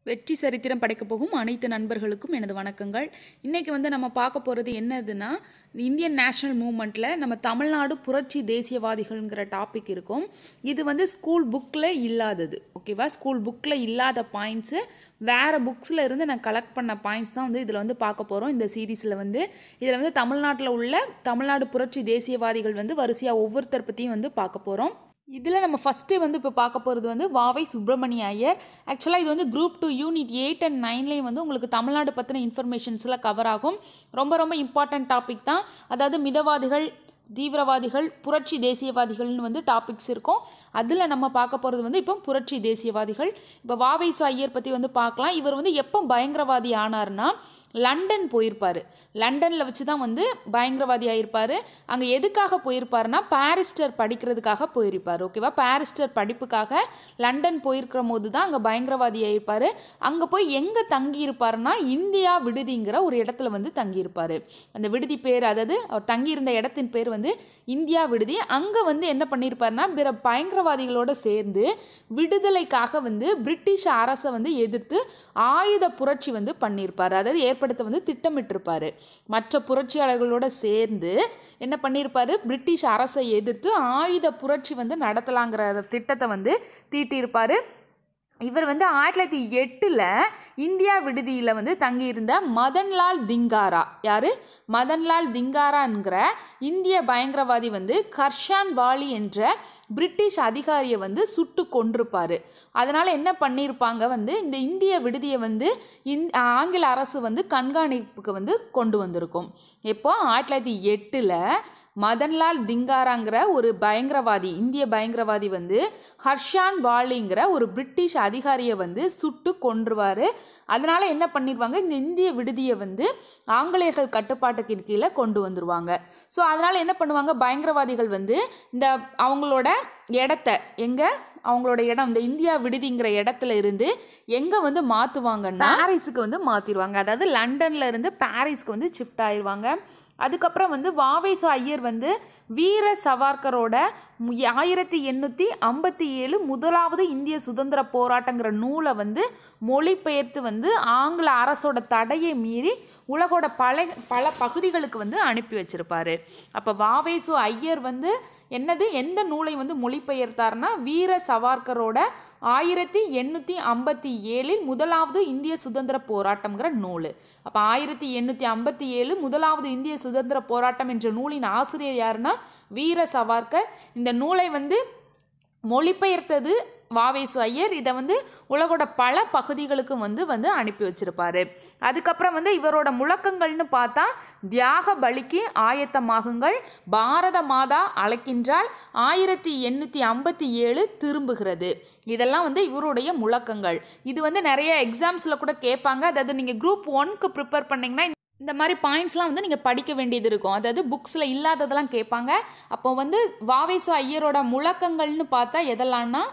வெற்றி சரித்திரம் படைக்கப் போகும் அனைத்து நண்பர்களுக்கும் எனது வணக்கங்கள் இன்றைக்கி வந்து நம்ம பார்க்க போகிறது என்னதுன்னா இந்தியன் நேஷ்னல் மூமெண்ட்டில் நம்ம தமிழ்நாடு புரட்சி தேசியவாதிகள்ங்கிற டாபிக் இருக்கும் இது வந்து ஸ்கூல் புக்கில் இல்லாதது ஓகேவா ஸ்கூல் புக்கில் இல்லாத பாயிண்ட்ஸு வேறு புக்ஸில் இருந்து நான் கலெக்ட் பண்ண பாயிண்ட்ஸ் தான் வந்து இதில் வந்து பார்க்க போகிறோம் இந்த சீரீஸில் வந்து இதில் வந்து தமிழ்நாட்டில் உள்ள தமிழ்நாடு புரட்சி தேசியவாதிகள் வந்து வரிசையாக ஒவ்வொருத்தர் பற்றியும் வந்து பார்க்க போகிறோம் இதில் நம்ம ஃபஸ்ட்டு வந்து இப்போ பார்க்க போகிறது வந்து வாவை சுப்பிரமணிய ஐயர் ஆக்சுவலாக இது வந்து group two unit eight and நைன்லேயும் வந்து உங்களுக்கு தமிழ்நாடு பற்றின இன்ஃபர்மேஷன்ஸ்லாம் கவர் ஆகும் ரொம்ப ரொம்ப இம்பார்ட்டன்ட் டாபிக் தான் அதாவது மிதவாதிகள் தீவிரவாதிகள் புரட்சி தேசியவாதிகள்னு வந்து டாபிக்ஸ் இருக்கும் அதில் நம்ம பார்க்க போகிறது வந்து இப்போ புரட்சி தேசியவாதிகள் இப்போ வாவைசு ஐயர் பற்றி வந்து பார்க்கலாம் இவர் வந்து எப்போ பயங்கரவாதி ஆனார்னா லண்டன் போயிருப்பார் லண்டனில் வச்சு தான் வந்து பயங்கரவாதி ஆயிருப்பார் அங்கே எதுக்காக போயிருப்பாருன்னா பாரிஸ்டர் படிக்கிறதுக்காக போயிருப்பார் ஓகேவா பாரிஸ்டர் படிப்புக்காக லண்டன் போயிருக்கிற போது தான் அங்கே பயங்கரவாதி ஆயிருப்பார் அங்கே போய் எங்கே தங்கியிருப்பாருன்னா இந்தியா விடுதிங்கிற ஒரு இடத்துல வந்து தங்கியிருப்பார் அந்த விடுதி பேர் அதாவது அவர் தங்கியிருந்த இடத்தின் பேர் வந்து இந்தியா விடுதி அங்கே வந்து என்ன பண்ணியிருப்பாருன்னா பிற பயங்கரவாதிகளோடு சேர்ந்து விடுதலைக்காக வந்து பிரிட்டிஷ் அரசை வந்து எதிர்த்து ஆயுத புரட்சி வந்து பண்ணியிருப்பார் அதாவது ஏற்படுத்த வந்து திட்டமிட்டிருப்பார் மற்ற புரட்சியாளர்களோட சேர்ந்து என்ன பண்ணியிருப்பார் பிரிட்டிஷ் அரசை எதிர்த்து ஆயுத புரட்சி வந்து நடத்தலாங்கிற திட்டத்தை வந்து தீட்டியிருப்பார் இவர் வந்து ஆயிரத்தி தொள்ளாயிரத்தி எட்டில் இந்தியா விடுதியில் வந்து தங்கியிருந்த மதன்லால் திங்காரா யார் மதன்லால் திங்காராங்கிற இந்திய பயங்கரவாதி வந்து கர்ஷான் வாலி என்ற பிரிட்டிஷ் அதிகாரியை வந்து சுட்டு கொண்டிருப்பார் அதனால் என்ன பண்ணியிருப்பாங்க வந்து இந்த இந்திய விடுதியை வந்து இந் ஆங்கில அரசு வந்து கண்காணிப்புக்கு வந்து கொண்டு வந்திருக்கும் எப்போ ஆயிரத்தி தொள்ளாயிரத்தி எட்டில் மதன்லால் திங்காராங்கிற ஒரு பயங்கரவாதி இந்திய பயங்கரவாதி வந்து ஹர்ஷான் வாலிங்கிற ஒரு பிரிட்டிஷ் அதிகாரியை வந்து சுட்டு கொன்றுவார் அதனால் என்ன பண்ணிடுவாங்க இந்த இந்திய விடுதியை வந்து ஆங்கிலேயர்கள் கட்டுப்பாட்டுக்கு கீழே கொண்டு வந்துருவாங்க ஸோ அதனால் என்ன பண்ணுவாங்க பயங்கரவாதிகள் வந்து இந்த அவங்களோட இடத்த எங்கே அவங்களோட இடம் இந்த இந்தியா விடுதிங்கிற இடத்துல இருந்து எங்கே வந்து மாற்றுவாங்கன்னா பாரிஸுக்கு வந்து மாற்றிடுவாங்க அதாவது லண்டனில் இருந்து பாரிஸ்க்கு வந்து ஷிஃப்ட் ஆயிடுவாங்க அதுக்கப்புறம் வந்து வாவேசு ஐயர் வந்து வீர சவார்கரோட ஆயிரத்தி எண்ணூற்றி ஐம்பத்தி ஏழு முதலாவது இந்திய சுதந்திர போராட்டங்கிற நூலை வந்து மொழிபெயர்த்து வந்து ஆங்கில அரசோட தடையை மீறி உலகோட பல பல பகுதிகளுக்கு வந்து அனுப்பி வச்சிருப்பாரு அப்போ வாவேசு ஐயர் வந்து என்னது எந்த நூலை வந்து மொழிபெயர்த்தார்னா வீர சவார்கரோட ஆயிரத்தி எண்ணூற்றி ஐம்பத்தி ஏழில் முதலாவது இந்திய சுதந்திர போராட்டம்ங்கிற நூல் அப்போ ஆயிரத்தி எண்ணூற்றி ஐம்பத்தி ஏழு முதலாவது இந்திய சுதந்திர போராட்டம் என்ற நூலின் ஆசிரியர் யாருன்னா வீர சவார்கர் இந்த நூலை வந்து மொழிபெயர்த்தது வாவேசு ஐயர் இதை வந்து உலகோட பல பகுதிகளுக்கும் வந்து வந்து அனுப்பி வச்சிருப்பாரு அதுக்கப்புறம் வந்து இவரோட முழக்கங்கள்னு பார்த்தா தியாக பலிக்கு ஆயத்தமாகுங்கள் பாரத மாதா அழைக்கின்றால் ஆயிரத்தி எண்ணூற்றி ஐம்பத்தி ஏழு திரும்புகிறது இதெல்லாம் வந்து இவருடைய முழக்கங்கள் இது வந்து நிறைய எக்ஸாம்ஸில் கூட கேட்பாங்க அதாவது நீங்கள் குரூப் ஒன்க்கு ப்ரிப்பேர் பண்ணிங்கன்னா இந்த மாதிரி பாயிண்ட்ஸ்லாம் வந்து நீங்கள் படிக்க வேண்டியது இருக்கும் அதாவது புக்ஸில் இல்லாததெல்லாம் கேட்பாங்க அப்போ வந்து வாவேசு ஐயரோட முழக்கங்கள்னு பார்த்தா எதெல்லாம்னா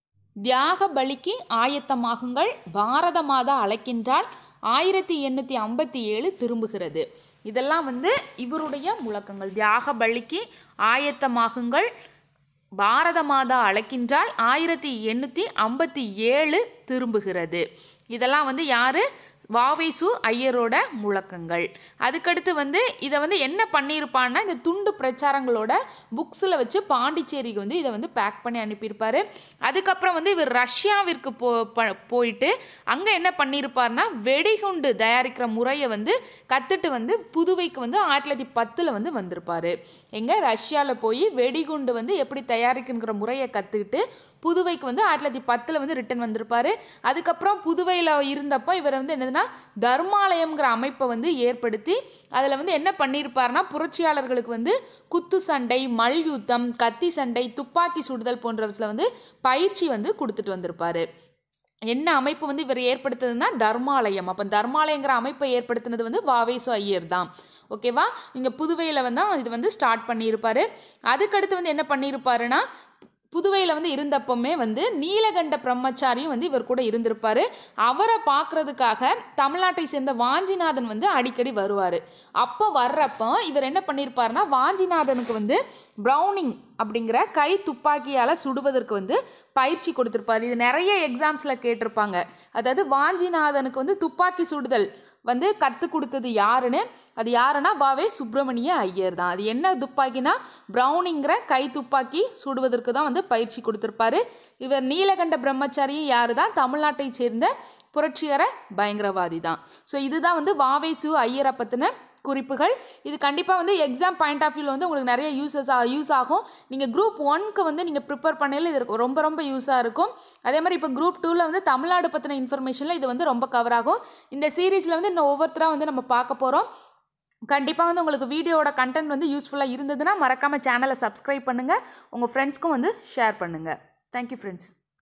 தியாக பலிக்கு ஆயத்தமாகுங்கள் பாரத மாதா அழைக்கின்றால் ஆயிரத்தி எண்ணூற்றி ஐம்பத்தி ஏழு திரும்புகிறது இதெல்லாம் வந்து இவருடைய முழக்கங்கள் தியாக பலிக்கு ஆயத்தமாகுங்கள் பாரத மாதா அழைக்கின்றால் ஆயிரத்தி எண்ணூற்றி ஐம்பத்தி ஏழு திரும்புகிறது இதெல்லாம் வந்து யார் வாவேசு ஐயரோட முழக்கங்கள் அதுக்கடுத்து வந்து இதை வந்து என்ன பண்ணியிருப்பான்னா இந்த துண்டு பிரச்சாரங்களோட புக்ஸில் வச்சு பாண்டிச்சேரிக்கு வந்து இதை வந்து பேக் பண்ணி அனுப்பியிருப்பார் அதுக்கப்புறம் வந்து இவர் ரஷ்யாவிற்கு போ போயிட்டு அங்கே என்ன பண்ணியிருப்பார்னா வெடிகுண்டு தயாரிக்கிற முறையை வந்து கற்றுட்டு வந்து புதுவைக்கு வந்து ஆயிரத்தி தொள்ளாயிரத்தி பத்தில் வந்து வந்திருப்பார் எங்கே ரஷ்யாவில் போய் வெடிகுண்டு வந்து எப்படி தயாரிக்குங்கிற முறையை கற்றுக்கிட்டு புதுவைக்கு வந்து ஆயிரத்தி தொள்ளாயிரத்தி பத்தில் வந்து ரிட்டன் வந்திருப்பார் அதுக்கப்புறம் புதுவையில் இருந்தப்போ இவர் வந்து என்னதுன்னா தர்மாலயம்ங்கிற அமைப்பை வந்து ஏற்படுத்தி அதில் வந்து என்ன பண்ணியிருப்பார்னா புரட்சியாளர்களுக்கு வந்து குத்து சண்டை மல்யுத்தம் கத்தி சண்டை துப்பாக்கி சுடுதல் போன்றவற்றில் வந்து பயிற்சி வந்து கொடுத்துட்டு வந்திருப்பார் என்ன அமைப்பு வந்து இவர் ஏற்படுத்துதுன்னா தர்மாலயம் அப்போ தர்மாலயங்கிற அமைப்பை ஏற்படுத்தினது வந்து வாவேசு ஐயர் தான் ஓகேவா இங்கே புதுவையில் வந்து இது வந்து ஸ்டார்ட் பண்ணியிருப்பார் அதுக்கடுத்து வந்து என்ன பண்ணியிருப்பாருன்னா புதுவையில் வந்து இருந்தப்பமே வந்து நீலகண்ட பிரம்மச்சாரியும் வந்து இவர் கூட இருந்திருப்பாரு அவரை பார்க்கறதுக்காக தமிழ்நாட்டை சேர்ந்த வாஞ்சிநாதன் வந்து அடிக்கடி வருவார் அப்போ வர்றப்போ இவர் என்ன பண்ணியிருப்பாருன்னா வாஞ்சிநாதனுக்கு வந்து ப்ரௌனிங் அப்படிங்கிற கை துப்பாக்கியால் சுடுவதற்கு வந்து பயிற்சி கொடுத்துருப்பாரு இது நிறைய எக்ஸாம்ஸில் கேட்டிருப்பாங்க அதாவது வாஞ்சிநாதனுக்கு வந்து துப்பாக்கி சுடுதல் வந்து கற்றுக் கொடுத்தது யாருன்னு அது யாருன்னா பாவே சுப்பிரமணிய ஐயர் தான் அது என்ன துப்பாக்கினா ப்ரௌனிங்கிற கை துப்பாக்கி சுடுவதற்கு தான் வந்து பயிற்சி கொடுத்துருப்பாரு இவர் நீலகண்ட பிரம்மச்சாரி யார் தான் தமிழ்நாட்டை சேர்ந்த புரட்சிகர பயங்கரவாதி தான் ஸோ இதுதான் வந்து வாவேசு ஐயரை பற்றின குறிப்புகள் இது கண்டிப்பாக வந்து எக்ஸாம் பாயிண்ட் ஆஃப் வியூவில் வந்து உங்களுக்கு நிறைய யூசஸ் யூஸ் ஆகும் நீங்கள் குரூப் ஒன்க்கு வந்து நீங்கள் ப்ரிப்பேர் பண்ணல இது ரொம்ப ரொம்ப யூஸாக இருக்கும் அதே மாதிரி இப்போ குரூப் டூவில் வந்து தமிழ்நாடு பற்றின இன்ஃபர்மேஷனில் இது வந்து ரொம்ப கவர் ஆகும் இந்த சீரீஸில் வந்து இன்னும் ஒவ்வொருத்தராக வந்து நம்ம பார்க்க போகிறோம் கண்டிப்பாக வந்து உங்களுக்கு வீடியோட கண்டென்ட் வந்து யூஸ்ஃபுல்லாக இருந்ததுன்னா மறக்காமல் சேனலை சப்ஸ்கிரைப் பண்ணுங்கள் உங்கள் ஃப்ரெண்ட்ஸ்க்கும் வந்து ஷேர் பண்ணுங்கள் தேங்க்யூ ஃப்ரெண்ட்ஸ்